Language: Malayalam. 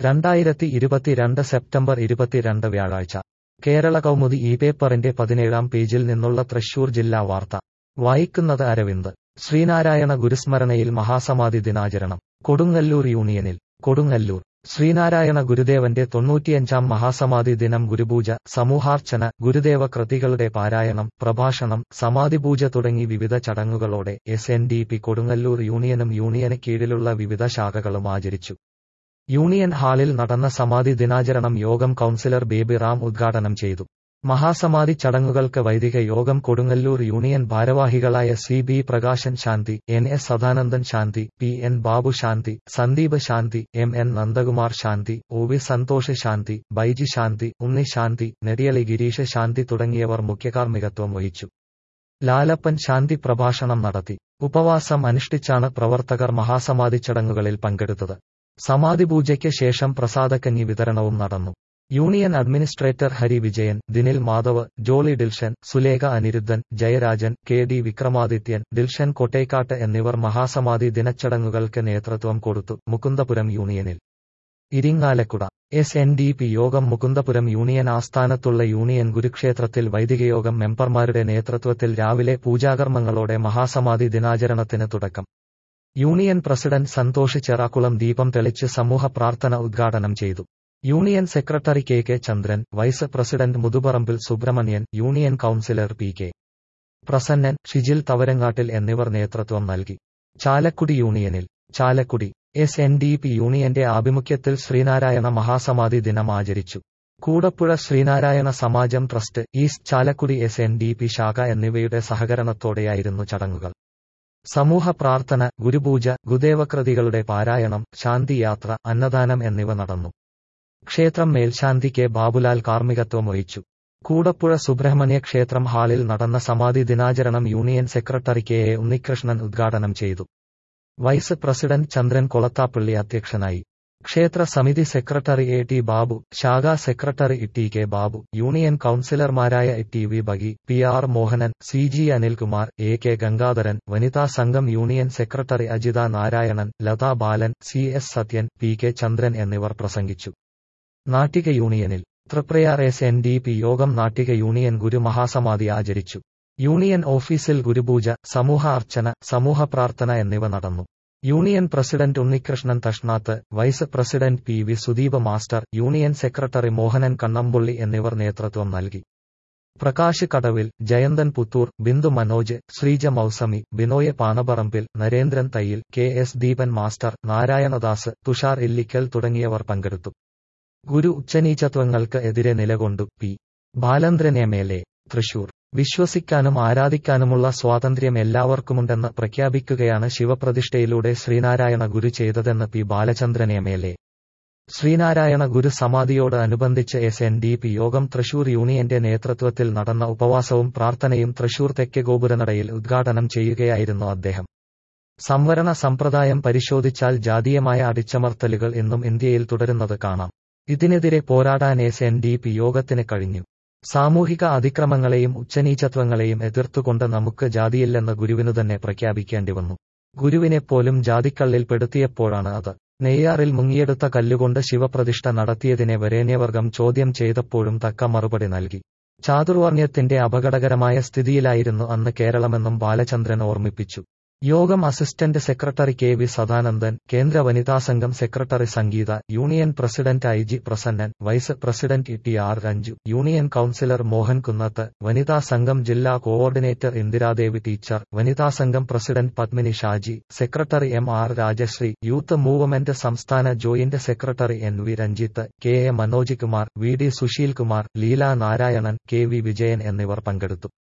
രണ്ടായിരത്തി ഇരുപത്തിരണ്ട് സെപ്റ്റംബർ ഇരുപത്തിരണ്ട് വ്യാഴാഴ്ച കേരള കൗമുദി ഈ പേപ്പറിന്റെ പതിനേഴാം പേജിൽ നിന്നുള്ള തൃശൂർ ജില്ലാ വാർത്ത വായിക്കുന്നത് അരവിന്ദ് ശ്രീനാരായണ ഗുരുസ്മരണയിൽ മഹാസമാധി ദിനാചരണം കൊടുങ്ങല്ലൂർ യൂണിയനിൽ കൊടുങ്ങല്ലൂർ ശ്രീനാരായണ ഗുരുദേവന്റെ തൊണ്ണൂറ്റിയഞ്ചാം മഹാസമാധി ദിനം ഗുരുപൂജ സമൂഹാർച്ചന ഗുരുദേവ കൃതികളുടെ പാരായണം പ്രഭാഷണം സമാധിപൂജ തുടങ്ങി വിവിധ ചടങ്ങുകളോടെ S N D P Kodungallur യൂണിയനും യൂണിയന് കീഴിലുള്ള വിവിധ ശാഖകളും ആചരിച്ചു യൂണിയൻ ഹാളിൽ നടന്ന സമാധി ദിനാചരണം യോഗം കൌൺസിലർ ബേബി റാം ഉദ്ഘാടനം ചെയ്തു മഹാസമാധി ചടങ്ങുകൾക്ക് വൈദിക യോഗം കൊടുങ്ങല്ലൂർ യൂണിയൻ ഭാരവാഹികളായ C B Prakashan Shanthi N S Sadanandan Shanthi P N Babu Shanthi Sandeep Shanthi M N Nandakumar Shanthi O V Santhosh Shanthi Baiji Shanthi Unni Shanthi Nediyali Girish Shanthi തുടങ്ങിയവർ മുഖ്യകാർമ്മികത്വം വഹിച്ചു ലാലപ്പൻ ശാന്തി പ്രഭാഷണം നടത്തി ഉപവാസം അനുഷ്ഠിച്ചാണ് പ്രവർത്തകർ മഹാസമാധി ചടങ്ങുകളിൽ പങ്കെടുത്തത് സമാധിപൂജയ്ക്ക് ശേഷം പ്രസാദക്കഞ്ഞി വിതരണവും നടന്നു union administrator Hari Vijayan Dinil Madhav Jolly Dilshan Sulekha Aniruddhan Jayarajan K D Vikramadithyan Dilshan Kottekkatt എന്നിവർ മഹാസമാധി ദിനച്ചടങ്ങുകൾക്ക് നേതൃത്വം കൊടുത്തു മുകുന്ദപുരം യൂണിയനിൽ Irinjalakuda S N D P യോഗം മുകുന്ദപുരം യൂണിയൻ ആസ്ഥാനത്തുള്ള യൂണിയൻ ഗുരുക്ഷേത്രത്തിൽ വൈദികയോഗം മെമ്പർമാരുടെ നേതൃത്വത്തിൽ രാവിലെ പൂജാകർമ്മങ്ങളോടെ മഹാസമാധി ദിനാചരണത്തിന് തുടക്കം യൂണിയൻ പ്രസിഡന്റ് സന്തോഷ് ചെറാക്കുളം ദീപം തെളിച്ച് സമൂഹ പ്രാർത്ഥന ഉദ്ഘാടനം ചെയ്തു union secretary K K Chandran vice president Muthuparambil Subramanian union councillor P K Prasannan Shijil Thavarangattil എന്നിവർ നേതൃത്വം നൽകി ചാലക്കുടി യൂണിയനിൽ Chalakudy S N D P യൂണിയന്റെ ആഭിമുഖ്യത്തിൽ ശ്രീനാരായണ മഹാസമാധി ദിനം ആചരിച്ചു കൂടപ്പുഴ ശ്രീനാരായണ സമാജം trust east Chalakudy S N D P ശാഖ എന്നിവയുടെ സഹകരണത്തോടെയായിരുന്നു ചടങ്ങുകൾ സമൂഹ പ്രാർത്ഥന ഗുരുപൂജ ഗുദേവകൃതികളുടെ പാരായണം ശാന്തിയാത്ര അന്നദാനം എന്നിവ നടന്നു ക്ഷേത്രം മേൽശാന്തി കെ ബാബുലാൽ കാർമ്മികത്വം വഹിച്ചു കൂടപ്പുഴ സുബ്രഹ്മണ്യ ക്ഷേത്രം ഹാളിൽ നടന്ന സമാധി ദിനാചരണം union secretary K A Unnikrishnan ഉദ്ഘാടനം ചെയ്തു വൈസ് പ്രസിഡന്റ് ചന്ദ്രൻ കൊളത്താപ്പള്ളി അധ്യക്ഷനായി ക്ഷേത്ര സമിതി സെക്രട്ടറി എ ടി ബാബു ശാഖാ secretary T K Babu union കൌൺസിലർമാരായ T V Bagi P R Mohanan C G Anilkumar A K Gangadharan വനിതാ സംഘം union secretary Ajitha Narayanan Latha Balan C S Sathyan P K Chandran എന്നിവർ പ്രസംഗിച്ചു നാട്ടിക യൂണിയനിൽ Triprayar S N D P യോഗം നാട്ടിക യൂണിയൻ ഗുരു മഹാസമാധി ആചരിച്ചു യൂണിയൻ ഓഫീസിൽ ഗുരുപൂജ സമൂഹ അർച്ചന സമൂഹ പ്രാർത്ഥന എന്നിവ നടന്നു union president Unnikrishnan Thashnath vice president P V Sudeep master union secretary Mohanan Kannampulli എന്നിവർ നേതൃത്വം നൽകി Prakash Kadavil Jayanthan Puthur Bindu Manoj Sreeja Mousami Binoy Panaparambil Narendran Thayyil K S Deepan master Narayanadas Thushar Illikkal തുടങ്ങിയവർ പങ്കെടുത്തു ഗുരു ഉച്ചനീചത്വങ്ങൾക്ക് എതിരെ നിലകൊണ്ടു P Balandran M L A Thrissur വിശ്വസിക്കാനും ആരാധിക്കാനുമുള്ള സ്വാതന്ത്ര്യം എല്ലാവർക്കുമുണ്ടെന്ന് പ്രഖ്യാപിക്കുകയാണ് ശിവപ്രതിഷ്ഠയിലൂടെ ശ്രീനാരായണ ഗുരു ചെയ്തതെന്ന് P Balachandran M L A Sreenarayana Guru സമാധിയോട് അനുബന്ധിച്ച് എസ് എൻ ഡി പി യോഗം തൃശൂർ യൂണിയന്റെ നേതൃത്വത്തിൽ നടന്ന ഉപവാസവും പ്രാർത്ഥനയും തൃശൂർ തെക്കേ ഗോപുരനടയിൽ ഉദ്ഘാടനം ചെയ്യുകയായിരുന്നു അദ്ദേഹം സംവരണ സമ്പ്രദായം പരിശോധിച്ചാൽ ജാതീയമായ അടിച്ചമർത്തലുകൾ ഇന്നും ഇന്ത്യയിൽ തുടരുന്നത് കാണാം ഇതിനെതിരെ പോരാടാൻ എസ് എൻ ഡി പി യോഗത്തിന് കഴിഞ്ഞു സാമൂഹിക അതിക്രമങ്ങളെയും ഉച്ചനീചത്വങ്ങളെയും എതിർത്തുകൊണ്ട് നമുക്ക് ജാതിയില്ലെന്ന് ഗുരുവിനു തന്നെ പ്രഖ്യാപിക്കേണ്ടി വന്നു ഗുരുവിനെപ്പോലും ജാതിക്കള്ളിൽ പെടുത്തിയപ്പോഴാണ് അത് നെയ്യാറിൽ മുങ്ങിയെടുത്ത കല്ലുകൊണ്ട് ശിവപ്രതിഷ്ഠ നടത്തിയതിനെ വരേണ്യവർഗം ചോദ്യം ചെയ്തപ്പോഴും തക്ക മറുപടി നൽകി ചാതുർവർണ്ണ്യത്തിന്റെ അപകടകരമായ സ്ഥിതിയിലായിരുന്നു അന്ന് കേരളമെന്നും ബാലചന്ദ്രൻ ഓർമ്മിപ്പിച്ചു യോഗം assistant secretary K V Sadanandan കേന്ദ്ര വനിതാ സംഘം secretary Sangeetha union president I G Prasannan vice president T R Ranju union councillor Mohan Kunnath വനിതാ സംഘം ജില്ലാ കോഓർഡിനേറ്റർ ഇന്ദിരാദേവി ടീച്ചർ വനിതാ സംഘം president Padmini Shaji secretary M R Rajasree youth movement സംസ്ഥാന joint secretary N V Ranjith K A Manoj Kumar V D Susheel Kumar Leela Narayanan K V Vijayan എന്നിവർ പങ്കെടുത്തു